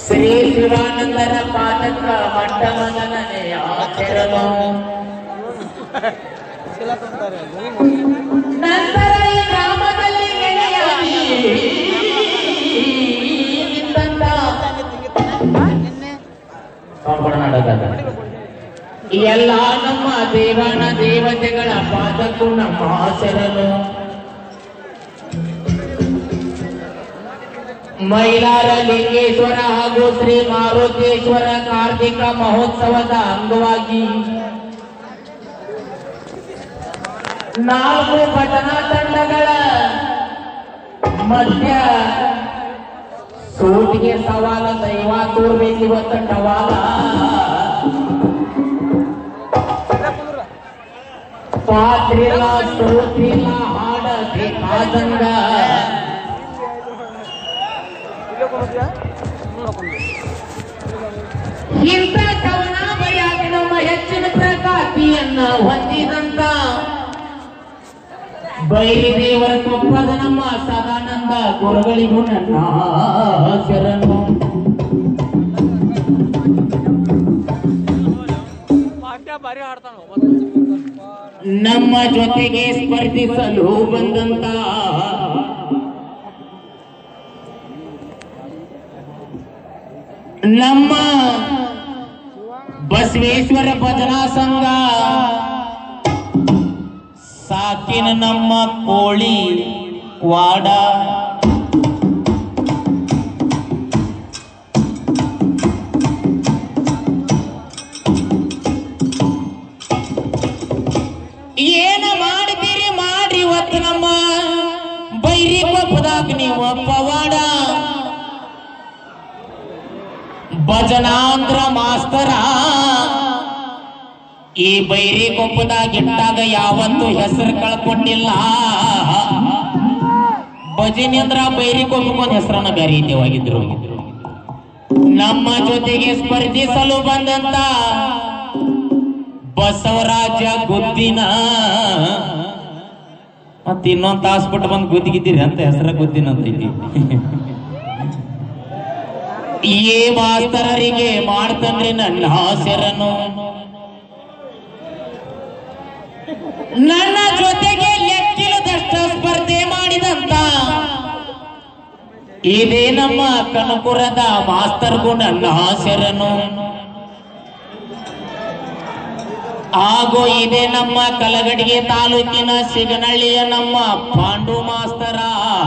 ಶ್ರೀ ಶಿವಾನಂದರ ಪಾದಕ ಮಂಟಮನನೇ ಆಚರಣು ನಂತರ ಈ ಗ್ರಾಮದಲ್ಲಿ ನೆಲೆಯಾಗಿ ನಿಂತಂತ ಎಲ್ಲ ನಮ್ಮ ದೇವನ ದೇವತೆಗಳ ಪಾದಕ್ಕೂ ನಮ್ಮ ಶರಣು ಮೈಲಾರ ಲಿಂಗೇಶ್ವರ ಹಾಗೂ ಶ್ರೀ ಮಾರುತೇಶ್ವರ ಕಾರ್ತಿಕ ಮಹೋತ್ಸವದ ಅಂಗವಾಗಿ ನಾಲ್ಕು ಭಜನಾ ತಂಡಗಳ ಮಧ್ಯ ಸೂಟಿಗೆ ಸವಾಲ ದೈವ ತೋರ್ಬೇಕಿವ ತಂಡವಾಲ ಪಾತ್ರಿಲ ಸೋತಿಲ ಹಾಡ ಬೇಕಾದಂಗ ಇಂಥ ಕವನಾವಳಿಯಾಗಿ ನಮ್ಮ ಹೆಚ್ಚಿನ ಪ್ರಕಾತಿಯನ್ನ ಹೊಂದಿದಂತ ಬೈರಿ ದೇವರ ಕೊಪ್ಪದ ನಮ್ಮ ಸದಾನಂದ ಗುರುಗಳಿಗೂ ನನ್ನ ಶರಣು ಭಾರಿ ಹಾಡ್ತಾನ ನಮ್ಮ ಜೊತೆಗೆ ಸ್ಪರ್ಧಿಸಲು ಬಂದಂತ ನಮ್ಮ ಬಸವೇಶ್ವರ ಭಜನಾ ಸಂಘ ಸಾಕಿನ ನಮ್ಮ ಕೋಳಿ ವಾಡ ಏನ ಮಾಡ್ತೀರಿ ಮಾಡ್ರಿ ಇವತ್ತು ನಮ್ಮ ಬೈರಿ ಕೊಪ್ಪದಾಗ ನೀವು ಪವಾಡ ಭಜನಾಂಧ್ರ ಮಾಸ್ತರ ಈ ಬೈರಿ ಕೊಪ್ಪದಾಗ ಇಟ್ಟಾಗ ಯಾವತ್ತೂ ಹೆಸರು ಕಳ್ಕೊಂಡಿಲ್ಲ ಭಜನೆ ಅಂದ್ರ ಬೈರಿ ಕೊಪ್ಪಕ್ಕೊಂದು ಹೆಸರನ್ನ ಬೇರೆ ರೀತಿಯಾಗಿದ್ರು ನಮ್ಮ ಜೊತೆಗೆ ಸ್ಪರ್ಧಿಸಲು ಬಂದಂತ ಬಸವರಾಜ ಗುದ್ದಿನ ಮತ್ತ ಇನ್ನೊಂದ್ ತಾಸ್ ಬಿಟ್ಟು ಬಂದು ಗುದ್ದಿಗಿದ್ದೀರಿ ಅಂತ ಹೆಸರ ಗುದ್ದಿನ ಅಂತ ಐತಿ ಏ ಮಾಸ್ತರರಿಗೆ ಮಾಡ್ತನ್ರಿ ನನ್ನ ಹಾಸ್ಯರನು ನನ್ನ ಜೊತೆಗೆ ಲೆಕ್ಕಿಲ್ಲದಷ್ಟ ಸ್ಪರ್ಧೆ ಮಾಡಿದಂತ ಇದೇ ನಮ್ಮ ಕನಕುರದ ಮಾಸ್ತರ್ಗೂ ನನ್ನ ಹಾಸ್ಯರನು ಹಾಗೂ ಇದೇ ನಮ್ಮ ಕಲಗಡಿಗೆ ತಾಲೂಕಿನ ಸಿಗನಳ್ಳಿಯ ನಮ್ಮ ಪಾಂಡು ಮಾಸ್ತರ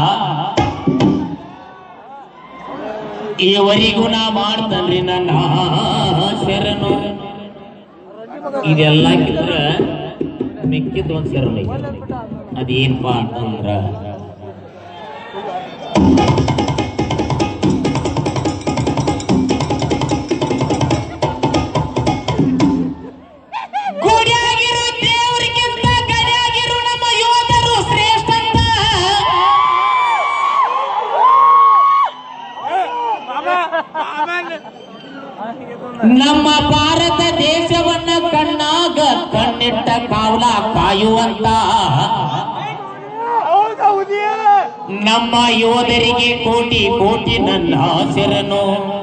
ಇವರಿಗೂ ನಾ ಮಾಡ್ತನ್ರಿ ನನ್ನ ಶರಣು ಇದೆಲ್ಲ ಕಿದ್ರ ಮಿಕ್ಕಿದ್ ಒಂದ್ ಶರಣು ಐತಿ ಅದೇನ್ಪ ಅಂತಂದ್ರ ಗುಡಿಯಾಗಿರೋ ದೇವರಿಗಿಂತ ಗಡಿಯಾಗಿರೋ ನಮ್ಮ ಯೋಧರು ಶ್ರೇಷ್ಠ ಅಂತ ನಮ್ಮ ಭಾರತ ದೇಶವನ್ನ ಕಣ್ಣಾಗ ಕಣ್ಣಿಟ್ಟ ಕಾವಲ ಕಾಯುವಂತ ನಮ್ಮ ಯೋಧರಿಗೆ ಕೋಟಿ ಕೋಟಿ ನನ್ನ ಹೆಸರನು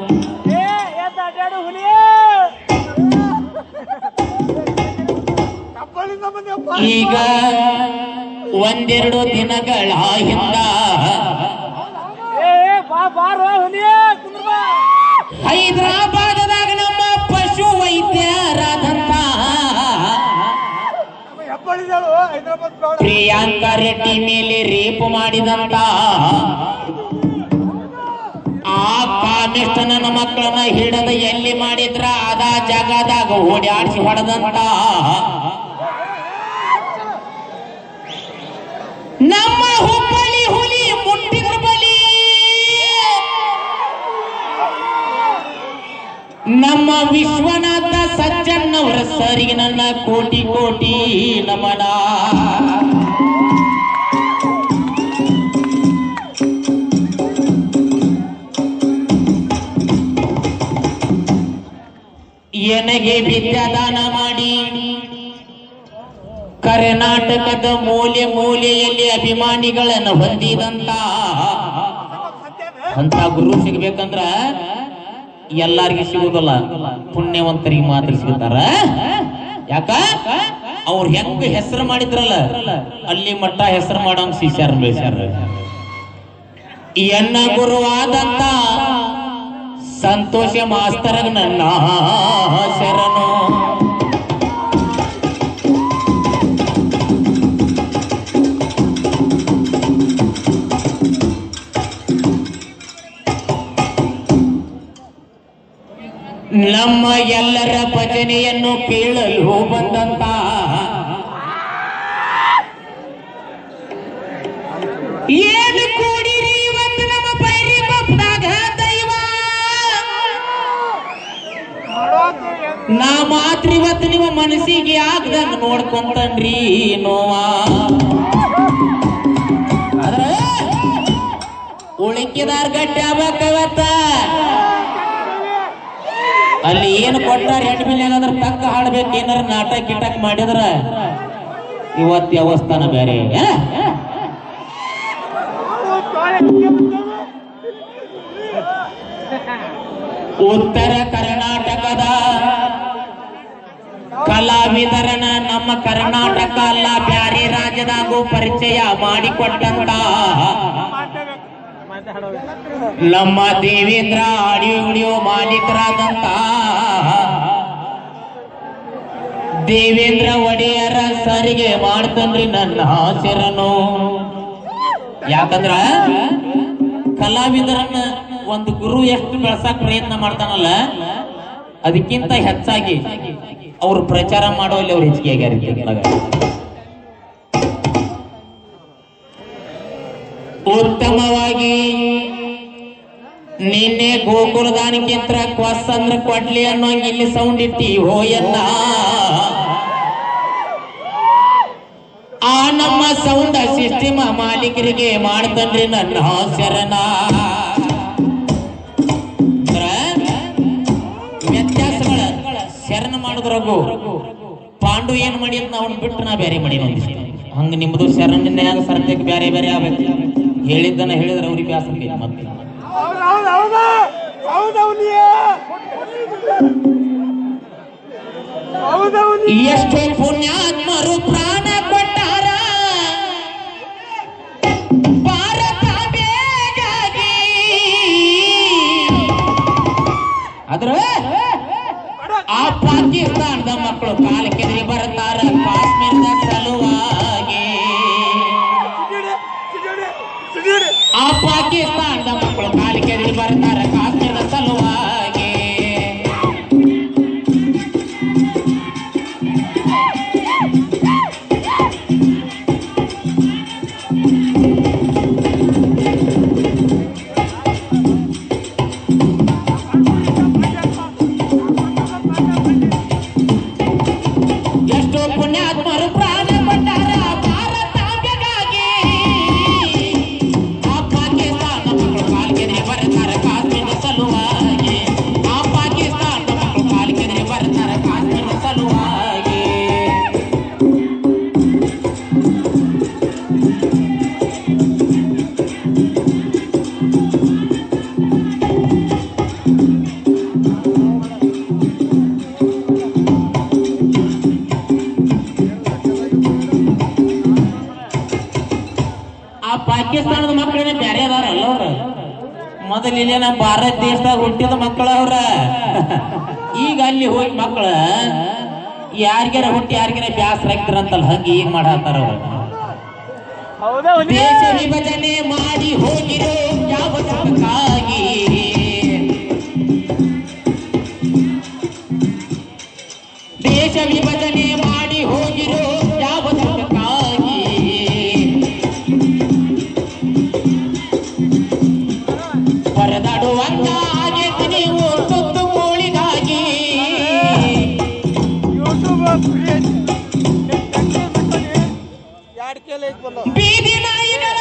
ಈಗ ಒಂದೆರಡು ದಿನಗಳ ಹಿಂದ ಹೈದರಾಬಾದದಾಗ ನಮ್ಮ ಪಶು ವೈದ್ಯರಾದಂತ ಪ್ರಿಯಾಂಕಾ ರೆಡ್ಡಿ ಮೇಲೆ ರೇಪ್ ಮಾಡಿದಂತ ಆ ಕಾಮಿಷ್ಟ ನನ್ನ ಮಕ್ಕಳನ್ನ ಹಿಡದ ಎಲ್ಲಿ ಮಾಡಿದ್ರ ಅದ ಜಾಗದಾಗ ಓಡಾಡಿಸಿ ಹೊಡೆದಂತ ನಮ್ಮ ಹುಬ್ಬಳ್ಳಿ ಹುಲಿ ಮುಟ್ಟಿದ ಬಲಿ ನಮ್ಮ ವಿಶ್ವನಾಥ ಸಜ್ಜನ್ನವರ ಸರಿಗೆ ನನ್ನ ಕೋಟಿ ಕೋಟಿ ನಮನ ಎನಗೆ ವಿದ್ಯಾದಾನ ಮಾಡಿ ಕರ್ನಾಟಕದ ಮೂಲೆ ಮೂಲೆಯಲ್ಲಿ ಅಭಿಮಾನಿಗಳನ್ನು ಹೊಂದಿದಂತ ಅಂತ ಗುರು ಸಿಗ್ಬೇಕಂದ್ರ ಎಲ್ಲಾರ್ಗಿ ಸಿಗುದಿಲ್ಲ ಪುಣ್ಯವಂತರಿಗೆ ಮಾತ್ರ ಸಿಗುತ್ತಾರ ಯಾಕ ಅವ್ರು ಹೆಂಗ ಹೆಸರು ಮಾಡಿದ್ರಲ್ಲ ಅಲ್ಲಿ ಮಟ್ಟ ಹೆಸರು ಮಾಡೋಂಗ್ ಶಿಷ್ಯಾರ ಬೆಳೆಸ್ಯಾರ ಎನ್ನ ಗುರುವಾದಂತ ಸಂತೋಷ ಮಾಸ್ತರಗ ನನ್ನ ಶರಣು ನಮ್ಮ ಎಲ್ಲರ ಭಜನೆಯನ್ನು ಕೇಳಲು ಬಂದಂತ ಏನು ಕೂಡಿರಿ ಇವತ್ತು ನಮ್ಮ ಪೈರಿ ಬಪ್ಪದಾಗ ದೈವ ನಾ ಮಾತ್ರ ಇವತ್ತು ನಿಮ್ಮ ಮನಸ್ಸಿಗೆ ಆಗ್ದಂಗ ನೋಡ್ಕೊಂತನ್ರಿ ನೋವಾ ಆದ್ರೆ ಉಳಿಕಿದಾರ್ ಗಟ್ಟಿ ಆಗ್ಬೇಕ ಇವತ್ತ ಅಲ್ಲಿ ಏನು ಕೊಟ್ಟಾರ ಹೆಣ್ಣು ಮೇಲೆ ಏನಾದ್ರ ತಕ್ಕ ಹಾಡ್ಬೇಕು ಏನಾರ ನಾಟಕ ಗಿಟಕ್ ಮಾಡಿದ್ರ ಇವತ್ತು ಅವಸ್ಥಾನ ಬೇರೆ ಆ? ಉತ್ತರ ಕರ್ನಾಟಕದ ಕಲಾವಿದರನ ನಮ್ಮ ಕರ್ನಾಟಕ ಅಲ್ಲ ಬ್ಯಾರೆ ರಾಜ್ಯದಾಗೂ ಪರಿಚಯ ಮಾಡಿಕೊಟ್ಟಂತ ನಮ್ಮ ದೇವೇಂದ್ರ ಆಡಿಯೋ ವಿಡಿಯೋ ಮಾಲೀಕರಾದಂತ ದೇವೇಂದ್ರ ಒಡೆಯರ ಸರಿಗೆ ಮಾಡ್ತನ್ರಿ ನನ್ನ ಆಸೆರನು ಯಾಕಂದ್ರ ಕಲಾವಿದರನ್ನ ಒಂದು ಗುರು ಎಷ್ಟು ಬೆಳ್ಸಾಕ್ ಪ್ರಯತ್ನ ಮಾಡ್ತಾನಲ್ಲ ಅದಕ್ಕಿಂತ ಹೆಚ್ಚಾಗಿ ಅವ್ರು ಪ್ರಚಾರ ಮಾಡುವಲ್ಲಿ ಅವ್ರು ಹೆಚ್ಚಿಗೆ ಆಗ್ಯಾರ ಈ ಕೆಲ್ದಾಗ. ಉತ್ತಮವಾಗಿ ನಿನ್ನೆ ಗೋಕುಲದಾನಕ್ಕಿಂತ ಕ್ವಸ್ ಅಂದ್ರ ಕೊಡ್ಲಿ ಅನ್ನೋ ಇಲ್ಲಿ ಸೌಂಡ್ ಇಟ್ಟಿ ಹೋಯನ್ನ ಆ ನಮ್ಮ ಸೌಂಡ್ ಸಿಸ್ಟಮ್ ಮಾಲೀಕರಿಗೆ ಮಾಡ್ತನ್ರಿ ನನ್ನ ಶರಣ ಅಂದ್ರ ವ್ಯತ್ಯಾಸಗಳ ಶರಣ ಮಾಡಿದ್ರಾಗು ಪಾಂಡು ಏನ್ ಮಾಡಿ ಅಂತ ಅವ್ನು ಬಿಟ್ಟು ನಾ ಬೇರೆ ಮಾಡಿ ಹಂಗ ನಿಮ್ದು ಶರಣದಿಂದ ಹೆಂಗ ಸರತಕ್ಕೆ ಬೇರೆ ಬೇರೆ ಆಗ್ಬೇಕು ಹೇಳಿದ್ದನ್ನ ಹೇಳಿದ್ರೆ ಅವ್ರಿಗೆ ಬ್ಯಾಸರ ಮತ್ತೆ ಎಷ್ಟೋ ಪುಣ್ಯಾತ್ಮರು ಪ್ರಾಣ ಕೊಟ್ಟಾರ ಭಾರತ ಬೇಗಾಗಿ ಆದ್ರ ಆ ಪಾಕಿಸ್ತಾನದ ಮಕ್ಕಳು ಕಾಲ ಕೆದರಿ ಬರ್ತಾರ ಕಾಶ್ಮೀರದ ಸಲುವಾಗಿ ಆ ಪಾಕಿಸ್ತಾನದ ಮಕ್ಕಳು ಕಾಲ ಕೆದರಿ ಬರ್ತಾರ ಕಾಶ್ಮೀರದ ಸಲುವಾಗಿ ಎಷ್ಟೋ ಪುಣ್ಯಾತ್ಮರು ಪ್ರಾಣ ಕೊಟ್ಟಾರ ಭಾರತಾಂಬೆಗಾಗಿ ಆ ಪಾಕಿಸ್ತಾನ ಮಕ್ಕಳು ಕಾಲ್ಗೆದ್ರೆ ಬರ್ತಾರ ಕಾಶ್ಮೀರದ ಸಲುವಾಗಿ ಆ ಪಾಕಿಸ್ತಾನ ಮಕ್ಕಳು ಕಾಲ್ಗೆದ್ರೆ ಬರ್ತಾರ ಕಾಶ್ಮೀರದ ಸಲುವಾಗಿ ಆ ಪಾಕಿಸ್ತಾನದ ಮಕ್ಕಳೇನೆ ಬ್ಯಾರೆ ಅದಾರಲ್ಲ ಅವ್ರ ಮೊದಲು ಇಲ್ಲೇ ನಮ್ಮ ಭಾರತ ದೇಶದಾಗ ಹುಟ್ಟಿದ ಮಕ್ಕಳ ಅವ್ರ ಈಗ ಅಲ್ಲಿ ಹೋಗಿ ಮಕ್ಕಳ ಯಾರಿಗಾರ ಹುಟ್ಟಿ ಯಾರಿಗಾರ ಬ್ಯಾಸರ ಆಗ್ತಿರಂತಲ್ಲ ಹಂಗ ಈಗ ಮಾಡತ್ತಾರ ಅವ್ರ ದೇಶ ವಿಭಜನೆ ಮಾಡಿ ಹೋಗಿರೋ ಯಾವ ಸುಖಕ್ಕಾಗಿ ದೇಶ ವಿಭಜನೆ ಮಾಡಿ ಹೋಗಿರೋ ಯಾವ ಸುಖಕ್ಕಾಗಿ ಪರದಾಡುವಂತ ಆಗೈತಿ ನೀವು ತುತ್ತು ಕೋಳಿಗಾಗಿ ಎರಡು ಕೇಳಿ ಬಂದವ ಬೀದಿ ನಾಯಿನ